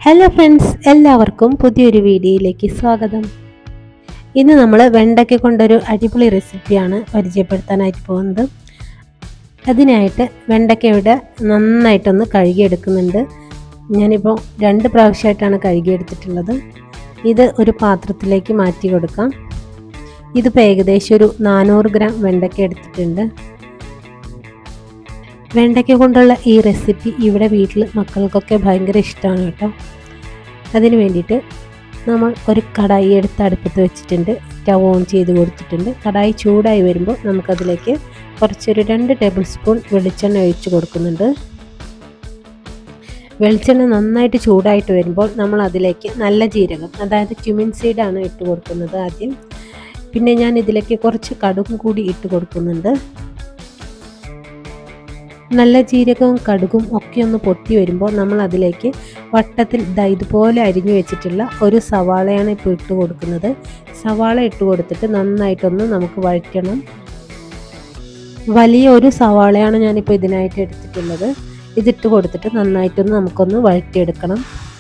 hello friends എല്ലാവർക്കും പുതിയൊരു വീഡിയോയിലേക്ക് സ്വാഗതം ഇന്ന് നമ്മൾ വെണ്ടയ്ക്ക കൊണ്ടൊരു അടിപൊളി റെസിപ്പിയാണ് പരിചയപ്പെടുത്താനായിട്ട് പോകുന്നത് അതിനായിട്ട് വെണ്ടയ്ക്ക ഇവിടെ നന്നായിട്ടൊന്ന് കഴുകിയെടുക്കുന്നുണ്ട് ഞാനിപ്പോൾ രണ്ട് പ്രാവശ്യമായിട്ടാണ് കഴുകിയെടുത്തിട്ടുള്ളത് ഇത് ഒരു പാത്രത്തിലേക്ക് മാറ്റി കൊടുക്കാം ഇതിപ്പോൾ ഏകദേശം ഒരു നാനൂറ് ഗ്രാം വെണ്ടയ്ക്ക എടുത്തിട്ടുണ്ട് വെണ്ടയ്ക്ക കൊണ്ടുള്ള ഈ റെസിപ്പി ഇവിടെ വീട്ടിൽ മക്കൾക്കൊക്കെ ഭയങ്കര ഇഷ്ടമാണ് കേട്ടോ അതിന് വേണ്ടിയിട്ട് നമ്മൾ ഒരു കടായി എടുത്ത് അടുപ്പത്ത് വെച്ചിട്ടുണ്ട് സ്റ്റവ് ഓൺ ചെയ്ത് കൊടുത്തിട്ടുണ്ട് കടായി ചൂടായി വരുമ്പോൾ നമുക്കതിലേക്ക് കുറച്ചൊരു രണ്ട് ടേബിൾ സ്പൂൺ വെളിച്ചെണ്ണ ഒഴിച്ച് കൊടുക്കുന്നുണ്ട് വെളിച്ചെണ്ണ നന്നായിട്ട് ചൂടായിട്ട് വരുമ്പോൾ നമ്മൾ അതിലേക്ക് നല്ല ജീരകം അതായത് ക്യുമിൻ സീഡാണ് ഇട്ട് കൊടുക്കുന്നത് ആദ്യം പിന്നെ ഞാൻ ഇതിലേക്ക് കുറച്ച് കടുകും കൂടി ഇട്ട് കൊടുക്കുന്നുണ്ട് നല്ല ജീരകവും കടുകും ഒക്കെ ഒന്ന് പൊട്ടി വരുമ്പോൾ നമ്മൾ അതിലേക്ക് വട്ടത്തിൽ ദാ ഇതുപോലെ അരിഞ്ഞു വെച്ചിട്ടുള്ള ഒരു സവാളയാണ് ഇപ്പോൾ ഇട്ട് കൊടുക്കുന്നത് സവാള ഇട്ട് കൊടുത്തിട്ട് നന്നായിട്ടൊന്ന് നമുക്ക് വഴറ്റണം വലിയ ഒരു സവാളയാണ് ഞാനിപ്പോൾ ഇതിനായിട്ട് എടുത്തിട്ടുള്ളത് ഇതിട്ട് കൊടുത്തിട്ട് നന്നായിട്ടൊന്ന് നമുക്കൊന്ന് വഴറ്റിയെടുക്കണം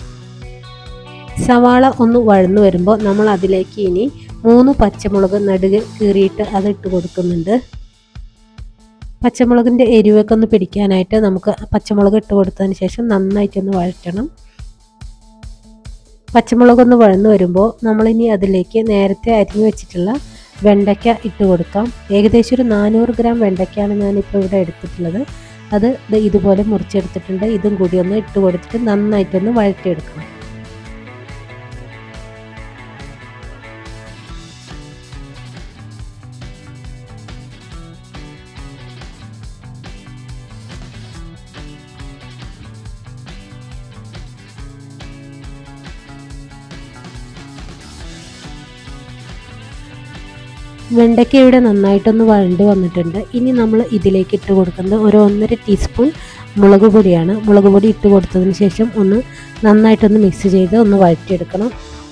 സവാള ഒന്ന് വഴന്നു വരുമ്പോൾ നമ്മൾ അതിലേക്ക് ഇനി മൂന്ന് പച്ചമുളക് നടുകെ കീറിയിട്ട് അത് ഇട്ട് കൊടുക്കുന്നുണ്ട് പച്ചമുളകിൻ്റെ എരിവൊക്കെ ഒന്ന് പിടിക്കാനായിട്ട് നമുക്ക് പച്ചമുളക് ഇട്ട് കൊടുത്തതിന് ശേഷം നന്നായിട്ടൊന്ന് വഴറ്റണം പച്ചമുളകൊന്ന് വഴന്നു വരുമ്പോൾ നമ്മളിനി അതിലേക്ക് നേരത്തെ അരിഞ്ഞു വെച്ചിട്ടുള്ള വെണ്ടയ്ക്ക ഇട്ട് കൊടുക്കാം ഏകദേശം ഒരു നാനൂറ് ഗ്രാം വെണ്ടയ്ക്കാണ് ഞാനിപ്പോൾ ഇവിടെ എടുത്തിട്ടുള്ളത് അത് ഇതുപോലെ മുറിച്ചെടുത്തിട്ടുണ്ട് ഇതും കൂടി ഒന്ന് ഇട്ട് കൊടുത്തിട്ട് നന്നായിട്ടൊന്ന് വഴറ്റിയെടുക്കണം വെണ്ടയ്ക്ക ഇവിടെ നന്നായിട്ടൊന്ന് വഴണ്ട് വന്നിട്ടുണ്ട് ഇനി നമ്മൾ ഇതിലേക്ക് ഇട്ട് കൊടുക്കുന്നത് ഒരു ഒന്നര ടീസ്പൂൺ മുളക് പൊടിയാണ് മുളക് പൊടി ഇട്ട് കൊടുത്തതിന് ശേഷം ഒന്ന് നന്നായിട്ടൊന്ന് മിക്സ് ചെയ്ത് ഒന്ന് വഴറ്റിയെടുക്കണം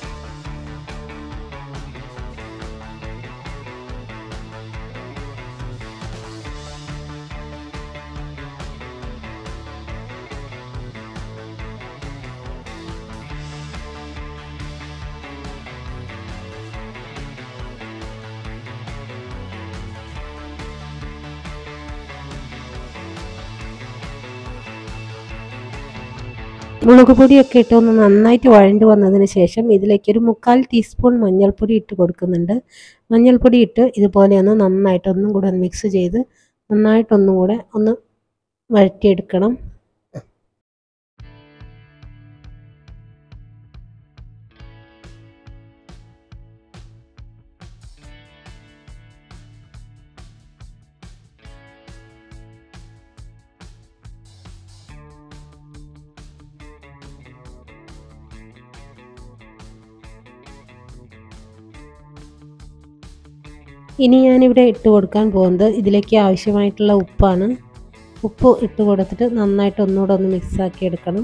മുളക് പൊടിയൊക്കെ ഇട്ട് ഒന്ന് നന്നായിട്ട് വഴണ്ട് വന്നതിന് ശേഷം ഇതിലേക്ക് ഒരു മുക്കാൽ ടീസ്പൂൺ മഞ്ഞൾപ്പൊടി ഇട്ട് കൊടുക്കുന്നുണ്ട് മഞ്ഞൾപ്പൊടി ഇട്ട് ഇതുപോലെ ഒന്ന് നന്നായിട്ടൊന്നും കൂടെ മിക്സ് ചെയ്ത് നന്നായിട്ടൊന്നും കൂടെ ഒന്ന് വഴറ്റിയെടുക്കണം ഇനി ഞാനിവിടെ ഇട്ട് കൊടുക്കാൻ പോകുന്നത് ഇതിലേക്ക് ആവശ്യമായിട്ടുള്ള ഉപ്പാണ് ഉപ്പ് ഇട്ട് കൊടുത്തിട്ട് നന്നായിട്ട് ഒന്നുകൂടെ ഒന്ന് മിക്സ് ആക്കി എടുക്കണം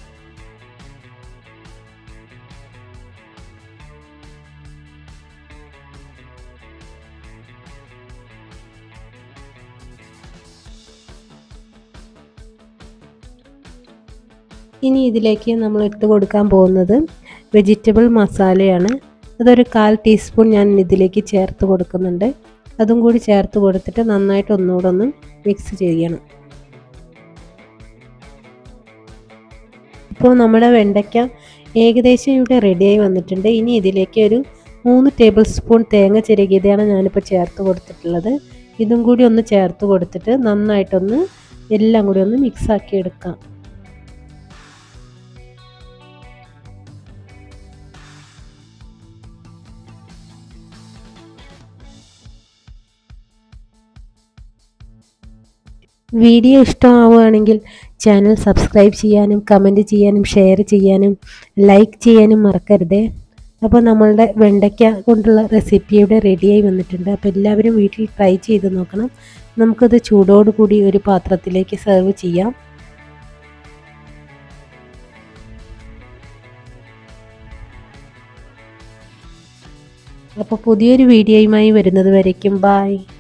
ഇനി ഇതിലേക്ക് നമ്മൾ ഇട്ട് കൊടുക്കാൻ പോകുന്നത് വെജിറ്റബിൾ മസാലയാണ് അതൊരു കാൽ ടീസ്പൂൺ ഞാൻ ഇതിലേക്ക് ചേർത്ത് കൊടുക്കുന്നുണ്ട് അതും കൂടി ചേർത്ത് കൊടുത്തിട്ട് നന്നായിട്ട് ഒന്നുകൂടെ ഒന്ന് മിക്സ് ചെയ്യണം ഇപ്പോൾ നമ്മുടെ വെണ്ടയ്ക്ക ഏകദേശം ഇവിടെ റെഡിയായി വന്നിട്ടുണ്ട് ഇനി ഇതിലേക്ക് ഒരു മൂന്ന് ടേബിൾ സ്പൂൺ തേങ്ങ ചിരകിയതാണ് ഞാനിപ്പോൾ ചേർത്ത് കൊടുത്തിട്ടുള്ളത് ഇതും കൂടി ഒന്ന് ചേർത്ത് കൊടുത്തിട്ട് നന്നായിട്ടൊന്ന് എല്ലാം കൂടി ഒന്ന് മിക്സ് ആക്കി എടുക്കാം വീഡിയോ ഇഷ്ടമാവുകയാണെങ്കിൽ ചാനൽ സബ്സ്ക്രൈബ് ചെയ്യാനും കമൻറ്റ് ചെയ്യാനും ഷെയർ ചെയ്യാനും ലൈക്ക് ചെയ്യാനും മറക്കരുതേ അപ്പോൾ നമ്മളുടെ വെണ്ടയ്ക്ക കൊണ്ടുള്ള റെസിപ്പി ഇവിടെ റെഡിയായി വന്നിട്ടുണ്ട് അപ്പോൾ എല്ലാവരും വീട്ടിൽ ട്രൈ ചെയ്ത് നോക്കണം നമുക്കത് ചൂടോടുകൂടി ഒരു പാത്രത്തിലേക്ക് സെർവ് ചെയ്യാം അപ്പോൾ പുതിയൊരു വീഡിയോയുമായി വരുന്നത് വരയ്ക്കും ബായ്